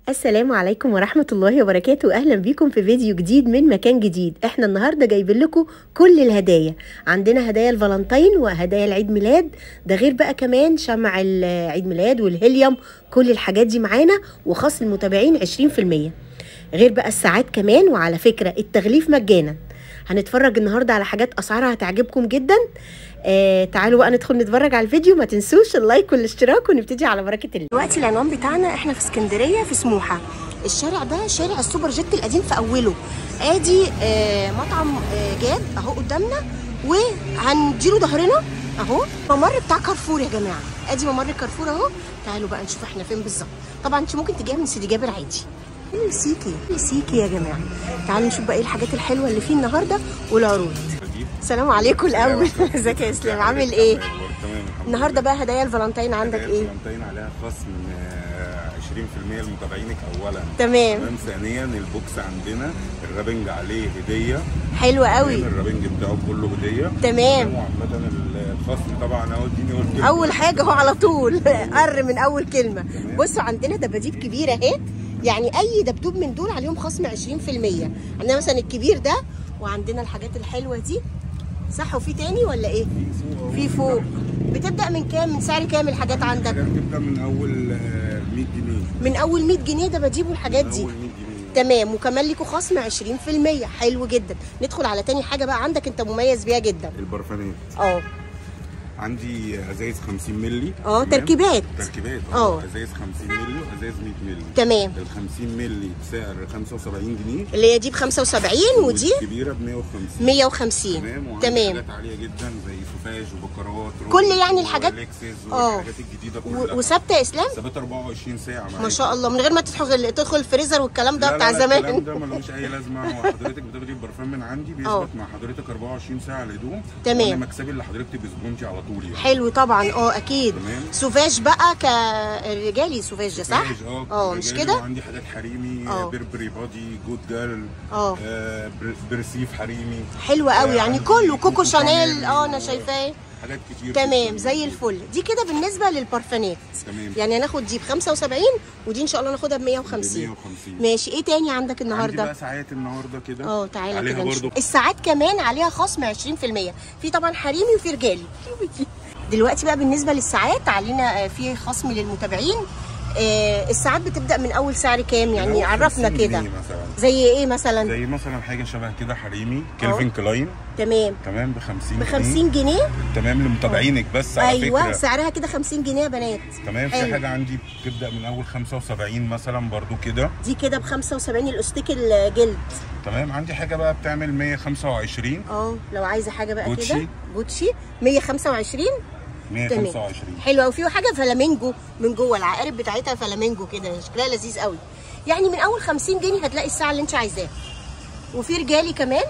السلام عليكم ورحمة الله وبركاته أهلا بيكم في فيديو جديد من مكان جديد احنا النهاردة جايبين لكم كل الهدايا عندنا هدايا الفالنتين وهدايا العيد ميلاد ده غير بقى كمان شمع العيد ميلاد والهيليوم كل الحاجات دي معانا وخاص المتابعين 20% غير بقى الساعات كمان وعلى فكرة التغليف مجانا هنتفرج النهاردة على حاجات أسعارها هتعجبكم جدا آه تعالوا بقى ندخل نتفرج على الفيديو ما تنسوش اللايك والاشتراك ونبتدي على بركه الله دلوقتي العنوان بتاعنا احنا في اسكندريه في سموحه الشارع ده شارع السوبر جيت القديم في اوله ادي آه مطعم آه جاد اهو قدامنا وهنديله ظهرنا اهو ممر بتاع كارفور يا جماعه ادي ممر كارفور اهو تعالوا بقى نشوف احنا فين بالظبط طبعا انت ممكن تجيبها من سيدي جابر عادي سيكي سيكي يا جماعه تعالوا نشوف بقى ايه الحاجات الحلوه اللي فيه النهارده والعروض السلام عليكم الاول ازيك يا اسلام عامل ايه تمام النهارده بقى هدايا الفالنتين عندك ايه الفالنتين عليها خصم آه، 20% لمتابعينك اولا تمام تمام ثانيا البوكس عندنا الرابنج عليه هديه حلو قوي تمام، الرابنج بتاعه كله هديه تمام. وعامه الخصم طبعا اهو اديني قلت لك. اول حاجه هو على طول قر من اول كلمه بصوا عندنا دباديب كبيره اهي يعني اي دبدوب من دول عليهم خصم 20% عندنا مثلا الكبير ده وعندنا الحاجات الحلوه دي صح وفي تاني ولا ايه في فوق بتبدا من كام من سعر كام الحاجات عندك الحاجات بتبدا من اول آه، 100 جنيه من اول 100 جنيه دباديب والحاجات من دي اول 100 جنيه تمام وكمان ليكوا خصم 20% حلو جدا ندخل على تاني حاجه بقى عندك انت مميز بيها جدا البرفانات اه عندي ازايز 50 مللي اه، تمام؟ تركيبات. تركيبات اه. اه ازايز 50 مللي وازايز 100 مللي تمام ال 50 مللي بسعر 75 جنيه اللي هي دي ب 75 ودي الكبيره ب 150 150 تمام وعندي تمام حاجات عاليه جدا زي سوفاج وبكرات كل يعني الحاجات- ولكسس اه. والحاجات الجديده و- كلها وثابته يا اسلام ثابت 24 ساعه ما شاء الله من غير ما تدخل تدخل الفريزر والكلام ده لا بتاع لا لا الكلام زمان ده ملوش اي لازمه هو حضرتك بتاخدي البرفان من عندي اه. بيثبت مع حضرتك 24 ساعه على الهدوم تمام. وانا مكسبي اللي حضرتك تبقي زبونتي على طول يعني حلو طبعا اه اكيد تمام. سوفاج بقى كرجالي سوفاج ده صح؟ سوفاج، اه اه مش رجالي كده؟ وعندي حاجات حريمي اه. بيربري بادي جود جيرل اه. آه، بر- برسيف حريمي حلو قوي آه، يعني عندي كله كوكو كوكو شانيل شانيل اه انا و- شايفاه حاجات كتير تمام جداً زي موجودة. الفل دي كده بالنسبه للبارفانات تمام يعني هناخد دي ب 75 ودي ان شاء الله ناخدها ب 150 150. ماشي ايه تاني عندك عندي النهارده بقى ساعات النهارده كده اه تعالى عليها كده نشوف برضو الساعات كمان عليها خصم 20% في طبعا حريمي وفي رجالي دلوقتي بقى بالنسبه للساعات علينا آه، في خصم للمتابعين آه، الساعات بتبدا من اول سعر كام يعني أول عرفنا 50 كده جنيه مثلا زي ايه مثلا زي مثلا حاجه شبه كده حريمي كيلفين كلاين تمام تمام ب 50 ب 50 جنيه تمام لمتابعينك بس على ايوه فكره سعرها كده 50 جنيه يا بنات تمام حلو. في حاجه عندي بتبدا من اول 75 مثلا برضو كده دي كده ب 75 الاستيك الجلد تمام عندي حاجه بقى بتعمل 125 اه لو عايزه حاجه بقى جوتشي. كده جوتشي 125 تمام 125 حلوه وفي حاجه فلامينجو من جوه العقارب بتاعتها فلامينجو كده شكلها لذيذ قوي يعني من اول 50 جنيه هتلاقي الساعه اللي انت عايزاها وفي رجالي كمان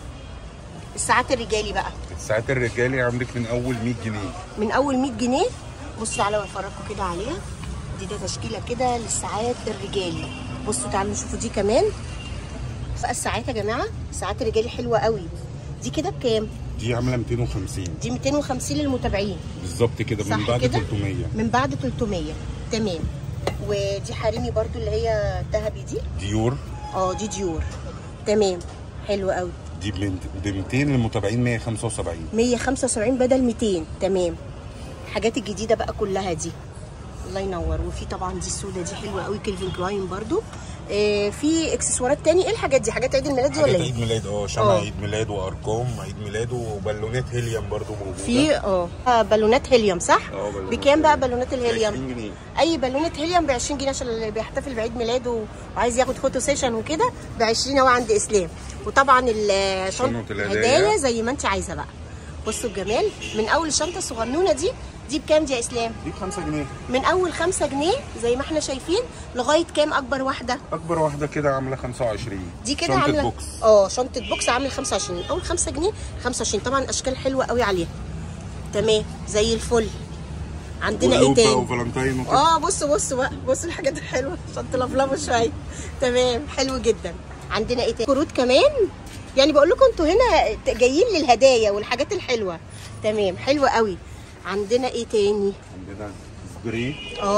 الساعات الرجالي بقى الساعات الرجالي عندك من اول 100 جنيه من اول 100 جنيه بصوا تعالوا افرجكم كده عليها دي ده تشكيله كده للساعات الرجالي بصوا تعالوا نشوفوا دي كمان بقى الساعات يا جماعه الساعات الرجالي حلوه قوي دي كده بكام دي عامله 250 دي 250 للمتابعين بالظبط كده من صح بعد كده؟ 300 من بعد 300 تمام ودي حريمي برضو اللي هي الذهبي دي ديور اه دي ديور تمام حلو قوي دي ب 200 للمتابعين 175 175 بدل 200 تمام الحاجات الجديده بقى كلها دي الله ينور وفي طبعا دي السودا دي حلوه قوي كيلفين كلاين برضو آه في اكسسوارات تاني ايه الحاجات دي حاجات عيد الميلاد دي ولا حاجات ايه عيد ميلاد اه شمع اه. عيد ميلاد وارقام عيد ميلاد وبالونات هيليوم برضو موجوده في اه آه، بالونات هيليوم صح اه، بالونات بكام بقى هيليوم. بالونات الهيليوم 20 جنيه اي بالونه هيليوم ب 20 جنيه عشان اللي بيحتفل بعيد ميلاده وعايز ياخد فوتو سيشن وكده ب 20 اهو عند اسلام وطبعا الشنطه شنطة الهدايا. الهدايا زي ما انت عايزه بقى بصوا الجمال من اول الشنطه الصغنونه دي دي بكام دي يا اسلام دي ب 5 جنيه من اول 5 جنيه زي ما احنا شايفين لغايه كام اكبر واحده اكبر واحده كده عامله 25 دي كده شنطة عامله بوكس اه شنطه بوكس عامل 25 من اول 5 جنيه 25 طبعا اشكال حلوه قوي عليها تمام زي الفل عندنا ايه ولوبا تاني وفالنتين وكده اه بصوا بصوا بقى بصوا الحاجات الحلوه عشان تلفلفوا شويه تمام حلو جدا عندنا ايه تاني كروت كمان يعني بقول لكم انتوا هنا جايين للهدايا والحاجات الحلوه تمام حلوه قوي عندنا ايه تاني عندنا سبراي اه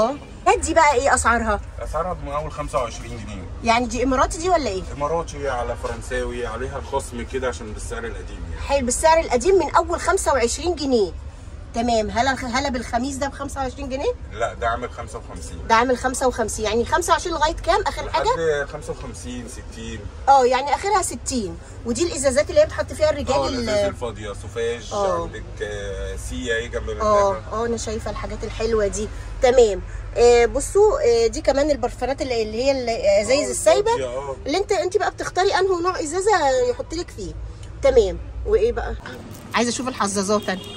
دي بقى ايه اسعارها اسعارها من اول 25 جنيه يعني دي اماراتي دي ولا ايه اماراتي على فرنساوي عليها خصم كده عشان بالسعر القديم يعني حلو بالسعر القديم من اول 25 جنيه تمام هلا هلا بالخميس ده ب 25 جنيه لا ده عامل 55 ده عامل 55 يعني 25 لغايه كام اخر حاجه لحد 55 60 اه يعني اخرها 60 ودي الازازات اللي هي بتحط فيها اه الرجال الازاز ال- الفاضيه سوفاج اه. عندك آه، سي اهي جنب اه منها اه انا شايفه الحاجات الحلوه دي تمام آه بصوا آه دي كمان البرفانات اللي اللي هي الازايز اه، السايبه الفاضية، اه. اللي انت انت بقى بتختاري انه نوع ازازه يحط لك فيه تمام وايه بقى عايزه اشوف الحظاظات انا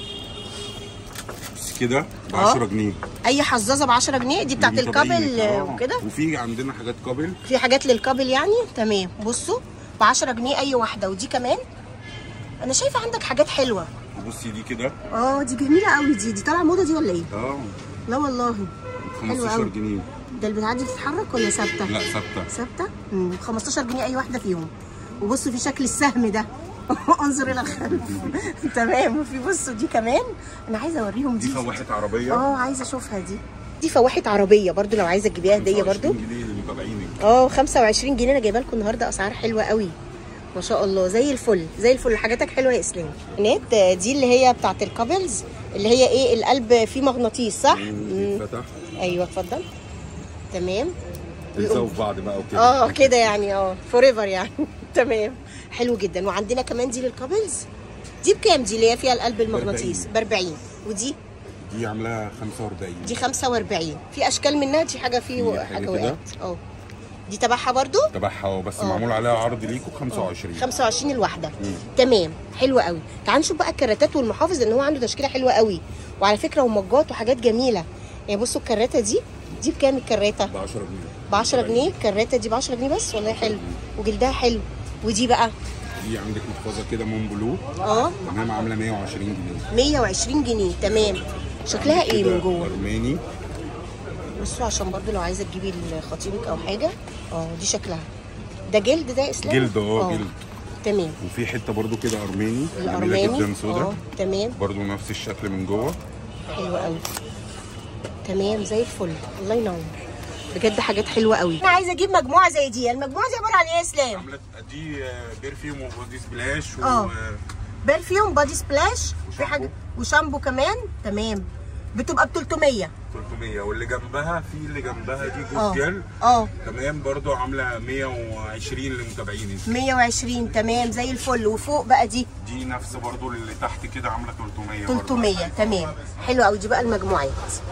بس كده ب اه. 10 جنيه اي حظاظه ب 10 جنيه دي بتاعت دي الكابل متابعينك. آه، اه. وكده وفي عندنا حاجات كابل في حاجات للكابل يعني تمام بصوا ب 10 جنيه اي واحده ودي كمان انا شايفه عندك حاجات حلوه بصي دي كده اه دي جميله قوي دي دي طالعه موضه دي ولا ايه اه لا والله 15 أوي. جنيه ده البتاعه دي بتتحرك ولا ثابته لا ثابته ثابته امم 15 جنيه اي واحده فيهم وبصوا في شكل السهم ده انظر الى الخلف تمام وفي بصوا دي كمان انا عايزه اوريهم دي دي فواحه عربيه اه عايزه اشوفها دي دي فواحه عربيه برضو لو عايزه تجيبيها هديه 25 برضو جنيه للمتابعينك اه 25 جنيه انا جايبه لكم النهارده اسعار حلوه قوي ما شاء الله زي الفل زي الفل حاجاتك حلوه يا اسلام نت دي اللي هي بتاعت الكابلز اللي هي ايه القلب فيه مغناطيس صح مم. فتح ايوه اتفضل تمام بيلزقوا في بعض بقى وكده اه كده يعني اه فور ايفر يعني تمام حلو جدا وعندنا كمان دي للكابلز دي بكام دي اللي هي فيها القلب المغناطيس ب 40 ودي دي عاملاها 45 دي 45 في اشكال منها دي حاجه في في حاجه حاجة وقعت كده. اه دي تبعها برضو تبعها اه، بس اه. معمول عليها عرض ليكوا 25 25 الواحده تمام حلوه قوي تعال نشوف بقى الكراتات والمحافظ لان هو عنده تشكيله حلوه قوي وعلى فكره ومجات وحاجات جميله يعني بصوا الكراته دي دي بكام الكراته ب 10 جنيه ب 10 جنيه الكراته دي ب 10 جنيه بس والله حلو وجلدها حلو ودي بقى دي عندك محفظه كده مون بلو اه تمام عامله 120 جنيه 120 جنيه تمام شكلها ايه كده من جوه ارماني بصوا عشان برضو لو عايزه تجيبي لخطيبك او حاجه اه دي شكلها ده جلد ده يا اسلام جلد اه جلد تمام وفي حته برضو كده ارماني جميله الارماني جدا سودا اه تمام برضو نفس الشكل من جوه حلو قوي تمام زي الفل الله ينور بجد حاجات حلوه قوي انا عايزه اجيب مجموعه زي دي المجموعه دي عباره عن ايه يا اسلام عامله دي آه، بيرفيوم وبودي سبلاش و اه. برفيوم بادي سبلاش في وشامبو. حاجه وشامبو كمان تمام بتبقى ب 300 300 واللي جنبها في اللي جنبها دي اه جوز جل اه تمام برضو عامله 120 للمتابعين 120 تمام زي الفل وفوق بقى دي دي نفس برضو اللي تحت كده عامله 300 برضو. 300 تمام حلو قوي دي بقى المجموعات